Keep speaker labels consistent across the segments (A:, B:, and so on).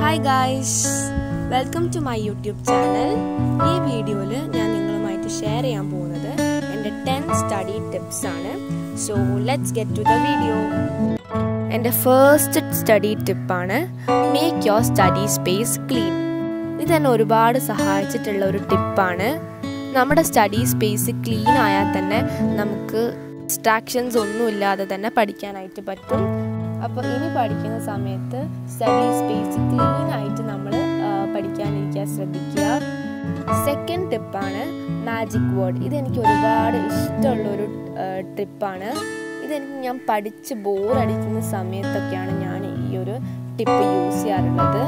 A: hi guys welcome to my YouTube channel ഈ വീഡിയോയിൽ ഞാൻ നിങ്ങളുമായിട്ട് ഷെയർ ചെയ്യാൻ പോകുന്നത് എൻ്റെ ടെൻ സ്റ്റഡി ടിപ്സ് ആണ് so let's get to the video എൻ്റെ ഫസ്റ്റ് സ്റ്റഡി ടിപ്പാണ് make your study space clean ഇത് എന്നെ ഒരുപാട് സഹായിച്ചിട്ടുള്ള ഒരു ടിപ്പാണ് നമ്മുടെ സ്റ്റഡി സ്പേസ് ക്ലീൻ ആയാൽ തന്നെ നമുക്ക് ഡിസ്ട്രാക്ഷൻസ് ഒന്നുമില്ലാതെ തന്നെ പഠിക്കാനായിട്ട് പറ്റും അപ്പോൾ ഇനി പഠിക്കുന്ന സമയത്ത് സ്റ്റഡി സ്പേസ് ക്ലീൻ ആയിട്ട് നമ്മൾ പഠിക്കാനിരിക്കാൻ ശ്രദ്ധിക്കുക സെക്കൻഡ് ടിപ്പാണ് മാജിക് വേർഡ് ഇതെനിക്ക് ഒരുപാട് ഇഷ്ടമുള്ളൊരു ട്രിപ്പാണ് ഇതെനിക്ക് ഞാൻ പഠിച്ച് ബോറടിക്കുന്ന സമയത്തൊക്കെയാണ് ഞാൻ ഈ ഒരു ടിപ്പ് യൂസ് ചെയ്യാറുള്ളത്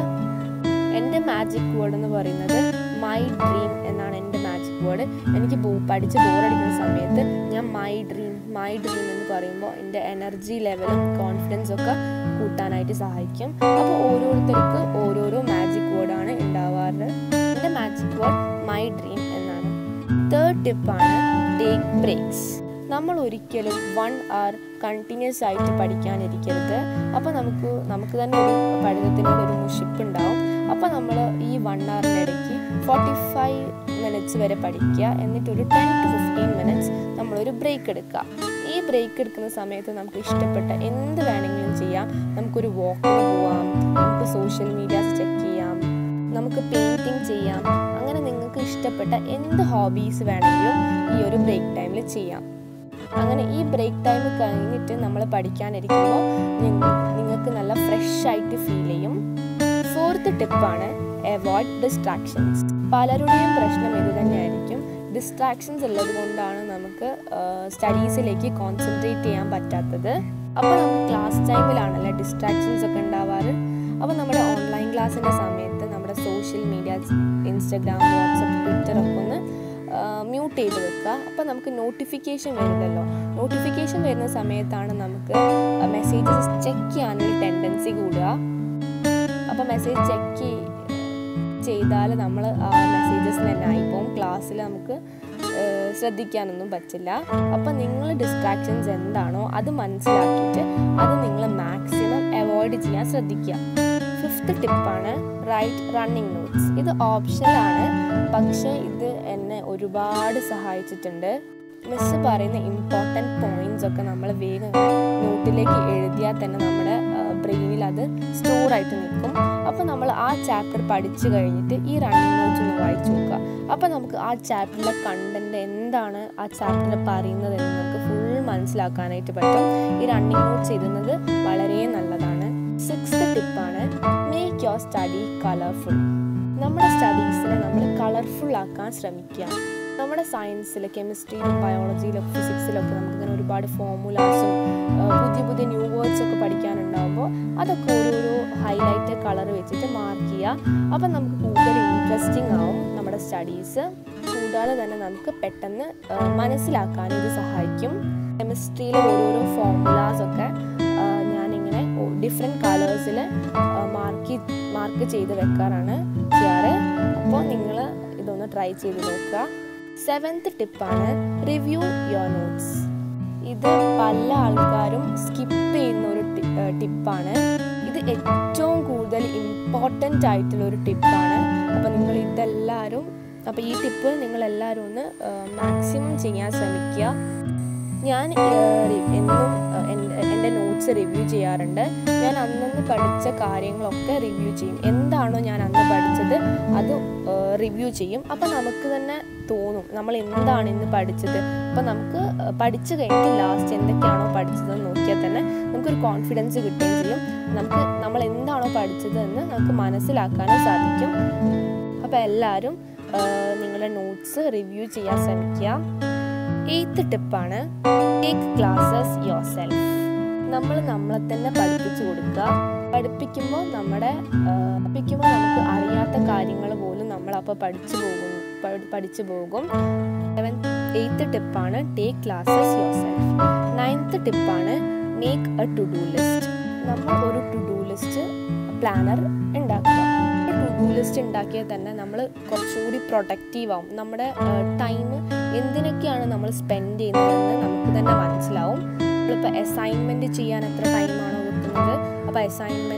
A: എൻ്റെ മാജിക് വേർഡ് എന്ന് പറയുന്നത് മൈ ഡ്രീം എന്നാണ് എൻ്റെ മാജിക് വേർഡ് എനിക്ക് ബോ പഠിച്ച് ബോറടിക്കുന്ന സമയത്ത് ഞാൻ മൈ ഡ്രീം മൈ ഡ്രീം എന്ന് പറയുമ്പോൾ എൻ്റെ എനർജി ലെവലും കോൺഫിഡൻസും ഒക്കെ കൂട്ടാനായിട്ട് സഹായിക്കും അപ്പോൾ ഓരോരുത്തർക്ക് ഓരോരോ മാജിക് വേർഡാണ് ഉണ്ടാവാറ് എൻ്റെ മാജിക് വേർഡ് മൈ ഡ്രീം എന്നാണ് തേർഡ് ടിപ്പാണ് ടേക്ക് ബ്രേക്സ് നമ്മൾ ഒരിക്കലും വൺ അവർ കണ്ടിന്യൂസ് ആയിട്ട് പഠിക്കാനിരിക്കരുത് അപ്പോൾ നമുക്ക് നമുക്ക് തന്നെ ഒരു പഠിത്തത്തിനോട് ഒരു മുഷിപ്പ് ഉണ്ടാവും അപ്പോൾ നമ്മൾ ഈ വൺ അവറിൻ്റെ ഇടയ്ക്ക് ഫോർട്ടി ഫൈവ് മിനിറ്റ്സ് വരെ പഠിക്കുക എന്നിട്ട് ഒരു ടെൻ ടു ഫിഫ്റ്റീൻ മിനിറ്റ്സ് നമ്മളൊരു ബ്രേക്ക് എടുക്കുക ഈ ബ്രേക്ക് എടുക്കുന്ന സമയത്ത് നമുക്ക് ഇഷ്ടപ്പെട്ട എന്ത് വേണമെങ്കിലും ചെയ്യാം നമുക്കൊരു വാക്കിന് പോവാം നമുക്ക് സോഷ്യൽ മീഡിയാസ് ചെക്ക് ചെയ്യാം നമുക്ക് പെയിൻറ്റിങ് ചെയ്യാം അങ്ങനെ നിങ്ങൾക്ക് ഇഷ്ടപ്പെട്ട എന്ത് ഹോബീസ് വേണമെങ്കിലും ഈ ഒരു ബ്രേക്ക് ടൈമിൽ ചെയ്യാം അങ്ങനെ ഈ ബ്രേക്ക് ടൈം കഴിഞ്ഞിട്ട് നമ്മൾ പഠിക്കാനിരിക്കുമ്പോൾ നിങ്ങൾക്ക് നല്ല ഫ്രഷ് ആയിട്ട് ഫീൽ ചെയ്യും ഫോർത്ത് ടിപ്പാണ് അവോയ്ഡ് ഡിസ്ട്രാക്ഷൻസ് പലരുടെയും പ്രശ്നം ഇത് തന്നെയായിരിക്കും ഡിസ്ട്രാക്ഷൻസ് ഉള്ളത് കൊണ്ടാണ് നമുക്ക് സ്റ്റഡീസിലേക്ക് കോൺസെൻട്രേറ്റ് ചെയ്യാൻ പറ്റാത്തത് അപ്പോൾ നമുക്ക് ക്ലാസ് ടൈമിലാണല്ലേ ഡിസ്ട്രാക്ഷൻസ് ഒക്കെ ഉണ്ടാവാറ് അപ്പോൾ നമ്മുടെ ഓൺലൈൻ ക്ലാസ്സിൻ്റെ സമയത്ത് നമ്മുടെ social medias Instagram WhatsApp Twitter ഒക്കെ ഒന്ന് മ്യൂട്ട് ചെയ്ത് വെക്കുക അപ്പോൾ നമുക്ക് നോട്ടിഫിക്കേഷൻ വരുന്നല്ലോ നോട്ടിഫിക്കേഷൻ വരുന്ന സമയത്താണ് നമുക്ക് മെസ്സേജസ് ചെക്ക് ചെയ്യാനൊരു ടെൻഡൻസി കൂടുക അപ്പോൾ മെസ്സേജ് ചെക്ക് ചെയ്താൽ നമ്മൾ ആ മെസ്സേജസ് തന്നെ ആയിപ്പോവും ക്ലാസ്സിൽ നമുക്ക് ശ്രദ്ധിക്കാനൊന്നും പറ്റില്ല അപ്പോൾ നിങ്ങൾ ഡിസ്ട്രാക്ഷൻസ് എന്താണോ അത് മനസ്സിലാക്കിയിട്ട് അത് നിങ്ങൾ മാക്സിമം അവോയ്ഡ് ചെയ്യാൻ ശ്രദ്ധിക്കുക ഫിഫ്ത്ത് ടിപ്പാണ് റൈറ്റ് റണ്ണിങ് നോട്ട്സ് ഇത് ഓപ്ഷനാണ് പക്ഷേ ഇത് എന്നെ ഒരുപാട് സഹായിച്ചിട്ടുണ്ട് മിസ് പറയുന്ന ഇമ്പോർട്ടൻറ്റ് പോയിന്റ്സ് ഒക്കെ നമ്മൾ വേഗം നോട്ടിലേക്ക് എഴുതിയാൽ തന്നെ നമ്മുടെ ബ്രെയിനിൽ അത് സ്റ്റോർ ആയിട്ട് നിൽക്കും അപ്പോൾ നമ്മൾ ആ ചാപ്റ്റർ പഠിച്ചു കഴിഞ്ഞിട്ട് ഈ റണ്ണിങ് നോട്ട്സ് ഒന്ന് വായിച്ചു നോക്കുക അപ്പോൾ നമുക്ക് ആ ചാപ്റ്ററിലെ കണ്ടന്റ് എന്താണ് ആ ചാപ്റ്ററിൽ പറയുന്നത് എന്ന് നമുക്ക് ഫുൾ മനസ്സിലാക്കാനായിട്ട് പറ്റും ഈ റണ്ണിങ് നോട്ട്സ് എഴുതുന്നത് വളരെ നല്ലതാണ് സിക്സ്ത് ടിപ്പാണ് മേക്ക് യുവർ സ്റ്റഡി കളർഫുൾ നമ്മുടെ സ്റ്റഡീസിനെ നമ്മൾ കളർഫുൾ ആക്കാൻ ശ്രമിക്കുക നമ്മുടെ സയൻസിൽ കെമിസ്ട്രിയിലും ബയോളജിയിലും ഫിസിക്സിലൊക്കെ നമുക്കിങ്ങനെ ഒരുപാട് ഫോമുലാസും പുതിയ പുതിയ ന്യൂ വേർഡ്സ് ഒക്കെ പഠിക്കാനുണ്ടാകുമ്പോൾ അതൊക്കെ ഓരോരോ ഹൈലൈറ്റ് കളർ വെച്ചിട്ട് മാർക്ക് ചെയ്യുക അപ്പം നമുക്ക് കൂടുതൽ ഇൻട്രസ്റ്റിംഗ് ആവും നമ്മുടെ സ്റ്റഡീസ് കൂടാതെ തന്നെ നമുക്ക് പെട്ടെന്ന് മനസ്സിലാക്കാൻ ഇത് സഹായിക്കും കെമിസ്ട്രിയിലെ ഓരോരോ ഫോമുലാസ് ഒക്കെ ഞാനിങ്ങനെ ഡിഫറെൻറ്റ് കളേഴ്സിൽ മാർക്ക് മാർക്ക് ചെയ്ത് വെക്കാറാണ് ചെയ്യാറ് അപ്പോൾ നിങ്ങൾ ഇതൊന്ന് ട്രൈ ചെയ്ത് നോക്കുക സെവൻത്ത് ടിപ്പാണ് റിവ്യൂ യുവർ നോട്ട്സ് ഇത് പല ആൾക്കാരും സ്കിപ്പ് ചെയ്യുന്ന ഒരു ടിപ്പാണ് ഇത് ഏറ്റവും കൂടുതൽ ഇമ്പോർട്ടൻ്റ് ആയിട്ടുള്ള ഒരു ടിപ്പാണ് അപ്പോൾ നിങ്ങൾ ഇതെല്ലാവരും അപ്പോൾ ഈ ടിപ്പ് നിങ്ങൾ എല്ലാവരും ഒന്ന് മാക്സിമം ചെയ്യാൻ ശ്രമിക്കുക ഞാൻ എന്നും എൻ്റെ നോട്ട്സ് റിവ്യൂ ചെയ്യാറുണ്ട് ഞാൻ അന്നന്ന് പഠിച്ച കാര്യങ്ങളൊക്കെ റിവ്യൂ ചെയ്യും എന്താണോ ഞാൻ അന്ന് പഠിച്ചത് അത് റിവ്യൂ ചെയ്യും അപ്പം നമുക്ക് തന്നെ തോന്നും നമ്മൾ എന്താണ് ഇന്ന് പഠിച്ചത് അപ്പം നമുക്ക് പഠിച്ചു കഴിഞ്ഞിട്ട് ലാസ്റ്റ് എന്തൊക്കെയാണോ പഠിച്ചതെന്ന് നോക്കിയാൽ തന്നെ നമുക്കൊരു കോൺഫിഡൻസ് കിട്ടുകയും ചെയ്യും നമുക്ക് നമ്മൾ എന്താണോ പഠിച്ചത് എന്ന് നമുക്ക് മനസ്സിലാക്കാനും സാധിക്കും അപ്പോൾ എല്ലാവരും നിങ്ങളുടെ നോട്ട്സ് റിവ്യൂ ചെയ്യാൻ ശ്രമിക്കുക എയ്ത്ത് ടിപ്പാണ് ടേക്ക് ക്ലാസ്സസ് യുവർ സെൽഫ് നമ്മൾ നമ്മളെ തന്നെ പഠിപ്പിച്ചു കൊടുക്കുക പഠിപ്പിക്കുമ്പോൾ നമ്മുടെ പഠിപ്പിക്കുമ്പോൾ നമുക്ക് അറിയാത്ത കാര്യങ്ങൾ പോലും നമ്മൾ അപ്പോൾ പഠിച്ചു പോകും പഠിച്ചു പോകും സെവൻ എയ്ത്ത് ടിപ്പാണ് take classes yourself ninth ടിപ്പാണ് make a to do list നമ്മൾ ഒരു ടു ഡു ലിസ്റ്റ് പ്ലാനർ ഉണ്ടാക്കുക ടു ഡു ലിസ്റ്റ് ഉണ്ടാക്കിയാൽ തന്നെ നമ്മൾ കുറച്ചുകൂടി പ്രൊഡക്റ്റീവ് ആവും നമ്മുടെ ടൈം എന്തിനൊക്കെയാണ് നമ്മൾ സ്പെൻഡ് ചെയ്യുന്നതെന്ന് നമുക്ക് തന്നെ മനസ്സിലാവും നമ്മളിപ്പോൾ അസൈൻമെൻറ്റ് ചെയ്യാൻ എത്ര ടൈമാണോ വെക്കുന്നത് അപ്പോൾ അസൈൻമെൻറ്റ് എന്നിട്ട്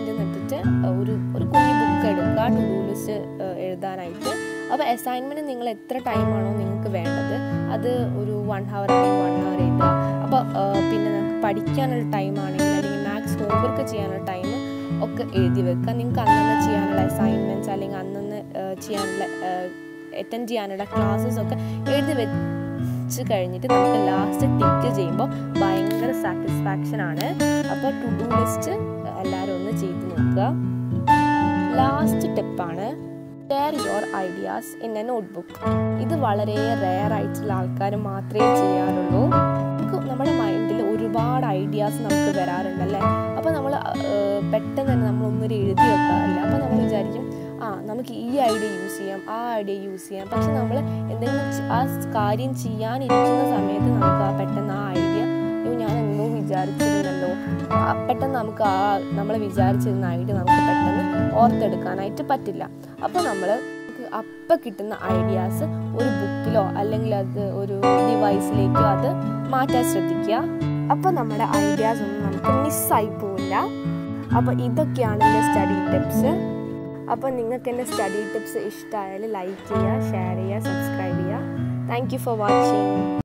A: ജസ്റ്റ് ഒരു ഒരു കുഞ്ഞു ബുക്ക് എടുക്കുക ടു ഡു ലിസ്റ്റ് എഴുതാനായിട്ട് അപ്പോൾ അസൈൻമെൻറ്റ് നിങ്ങൾ എത്ര ടൈമാണോ നിങ്ങൾക്ക് വേണ്ടത് അത് ഒരു വൺ ഹവർ അല്ലെങ്കിൽ വൺ ഹവർ എഴുതുക അപ്പോൾ പിന്നെ നമുക്ക് പഠിക്കാനുള്ള ടൈം ആണെങ്കിൽ അല്ലെങ്കിൽ മാത്സ് ഹോംവർക്ക് ചെയ്യാനുള്ള ടൈം ഒക്കെ എഴുതി വെക്കുക നിങ്ങൾക്ക് അന്നന്ന് ചെയ്യാനുള്ള അസൈൻമെൻറ്റ്സ് അല്ലെങ്കിൽ അന്നന്ന് ചെയ്യാനുള്ള അറ്റൻഡ് ചെയ്യാനുള്ള ക്ലാസ്സസ് ഒക്കെ എഴുതി വെച്ച് കഴിഞ്ഞിട്ട് നമുക്ക് ലാസ്റ്റ് ടിക്ക് ചെയ്യുമ്പോൾ ഭയങ്കര സാറ്റിസ്ഫാക്ഷൻ ആണ് അപ്പോൾ ടു ഡു ലിസ്റ്റ് എല്ലാവരും ഒന്ന് ചെയ്ത് നോക്കുക ലാസ്റ്റ് ടിപ്പാണ് share your ideas in a notebook ഇത് വളരെ റെയർ ആയിട്ടുള്ള ആൾക്കാർ മാത്രമേ ചെയ്യാറുള്ളൂ നമുക്ക് നമ്മുടെ മൈൻഡിൽ ഒരുപാട് ഐഡിയാസ് നമുക്ക് വരാറുണ്ടല്ലേ അപ്പോൾ നമ്മൾ പെട്ടെന്ന് തന്നെ നമ്മളൊന്നും എഴുതി വെക്കാറില്ല അപ്പോൾ നമ്മൾ വിചാരിക്കും ആ നമുക്ക് ഈ ഐഡിയ യൂസ് ചെയ്യാം ആ ഐഡിയ യൂസ് ചെയ്യാം പക്ഷെ നമ്മൾ എന്തെങ്കിലും ആ കാര്യം ചെയ്യാനിരിക്കുന്ന സമയത്ത് നമുക്ക് ആ പെട്ടെന്ന് ആ ഐഡിയ അയ്യോ ഞാൻ എന്തോ വിചാരിച്ചിരുന്നല്ലോ പെട്ടെന്ന് നമുക്ക് ആ നമ്മൾ വിചാരിച്ചിരുന്ന ഐഡിയ നമുക്ക് പെട്ടെന്ന് ഓർത്തെടുക്കാനായിട്ട് പറ്റില്ല അപ്പോൾ നമ്മൾ അപ്പം കിട്ടുന്ന ഐഡിയാസ് ഒരു ബുക്കിലോ അല്ലെങ്കിൽ അത് ഒരു ഡിവൈസിലേക്കോ അത് മാറ്റാൻ ശ്രദ്ധിക്കുക അപ്പോൾ നമ്മുടെ ഐഡിയാസ് ഒന്നും നമുക്ക് മിസ്സായി പോവില്ല അപ്പോൾ ഇതൊക്കെയാണ് എൻ്റെ സ്റ്റഡി ടിപ്സ് അപ്പോൾ നിങ്ങൾക്ക് എൻ്റെ സ്റ്റഡി ടിപ്സ് ഇഷ്ടമായാൽ ലൈക്ക് ചെയ്യുക ഷെയർ ചെയ്യുക സബ്സ്ക്രൈബ് ചെയ്യുക താങ്ക് യു ഫോർ വാച്ചിങ്